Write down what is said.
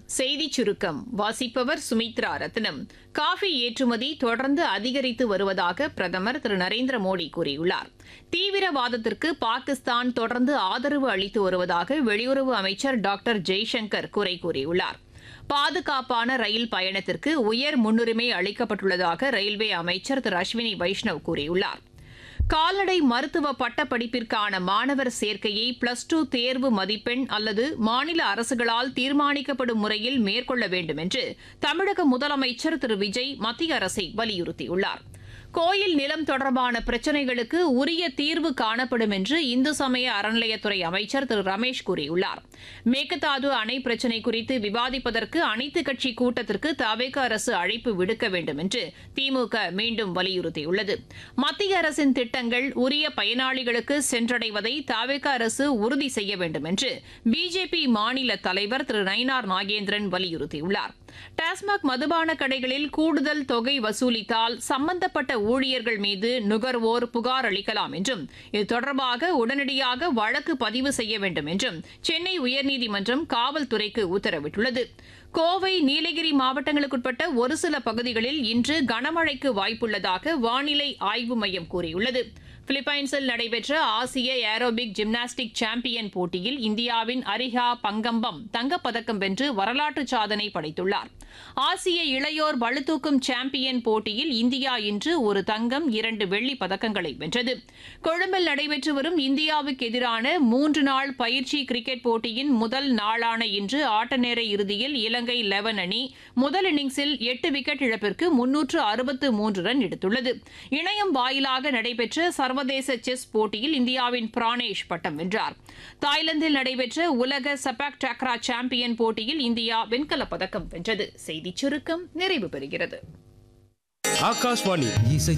செய்திச் சுருக்கம் வாசிப்பவர் சுமித்ரா ரத்னம் காஃபி ஏற்றுமதி தொடர்ந்து அதிகரித்து வருவதாக பிரதமர் திரு நரேந்திர மோடி கூறியுள்ளார் தீவிரவாதத்திற்கு பாகிஸ்தான் தொடர்ந்து ஆதரவு அளித்து வருவதாக வெளியுறவு அமைச்சர் டாக்டர் ஜெய்சங்கர் குறை கூறியுள்ளார் பாதுகாப்பான ரயில் பயணத்திற்கு உயர் முன்னுரிமை அளிக்கப்பட்டுள்ளதாக ரயில்வே அமைச்சர் திரு அஸ்வினி வைஷ்ணவ் கூறியுள்ளார் கால்நடை மருத்துவ பட்டப்படிப்பிற்கான மாணவர் சேர்க்கையை பிளஸ் டூ தேர்வு மதிப்பெண் அல்லது மாநில அரசுகளால் தீர்மானிக்கப்படும் முறையில் மேற்கொள்ள வேண்டும் என்று தமிழக முதலமைச்சர் திரு விஜய் மத்திய அரசை வலியுறுத்தியுள்ளார் கோயில் நிலம் தொடர்பான பிரச்சினைகளுக்கு உரிய தீர்வு காணப்படும் என்று இந்து சமய அறநிலையத்துறை அமைச்சர் திரு ரமேஷ் கூறியுள்ளார் மேகதாது அணை பிரச்சினை குறித்து விவாதிப்பதற்கு அனைத்துக் கட்சி கூட்டத்திற்கு தவேக அரசு அழைப்பு விடுக்க வேண்டும் என்று திமுக மீண்டும் வலியுறுத்தியுள்ளது மத்திய அரசின் திட்டங்கள் உரிய பயனாளிகளுக்கு சென்றடைவதை தவேக அரசு உறுதி செய்ய வேண்டும் என்று பிஜேபி மாநில தலைவர் திரு நயினார் நாகேந்திரன் வலியுறுத்தியுள்ளார் டாஸ்மாக் மதுபான கடைகளில் கூடுதல் தொகை வசூலித்தால் சம்பந்தப்பட்ட ஊழியர்கள் மீது நுகர்வோர் புகார் அளிக்கலாம் என்றும் இது தொடர்பாக உடனடியாக வழக்கு பதிவு செய்ய வேண்டும் என்றும் சென்னை உயர்நீதிமன்றம் காவல்துறைக்கு உத்தரவிட்டுள்ளது கோவை நீலகிரி மாவட்டங்களுக்குட்பட்ட ஒரு சில பகுதிகளில் இன்று கனமழைக்கு வாய்ப்புள்ளதாக வானிலை ஆய்வு மையம் கூறியுள்ளது பிலிப்பைன்ஸில் நடைபெற்ற ஆசிய ஏரோபிக் ஜிம்னாஸ்டிக் சாம்பியன் போட்டியில் இந்தியாவின் அரிஹா பங்கம்பம் தங்கப்பதக்கம் வென்று வரலாற்று சாதனை படைத்துள்ளார் ஆசிய இளையோர் பளுதூக்கும் சாம்பியன் போட்டியில் இந்தியா இன்று ஒரு தங்கம் இரண்டு வெள்ளி பதக்கங்களை வென்றது கொழும்பில் நடைபெற்று வரும் இந்தியாவுக்கு எதிரான மூன்று நாள் பயிற்சி கிரிக்கெட் போட்டியின் முதல் நாளான இன்று ஆட்டநேர இறுதியில் இலங்கை லெவன் அணி முதல் இன்னிங்ஸில் எட்டு விக்கெட் இழப்பிற்கு முன்னூற்று அறுபத்து மூன்று ரன் எடுத்துள்ளது இணையம் வாயிலாக நடைபெற்ற சர்வதேச செஸ் போட்டியில் இந்தியாவின் பிரானேஷ் பட்டம் வென்றார் தாய்லாந்தில் நடைபெற்ற உலக சபாக் டாக்ரா சாம்பியன் போட்டியில் இந்தியா வெண்கலப் பதக்கம் வென்றது செய்திச் சுருக்கம் நிறைவு பெறுகிறது ஆகாஷ்வாணி இசை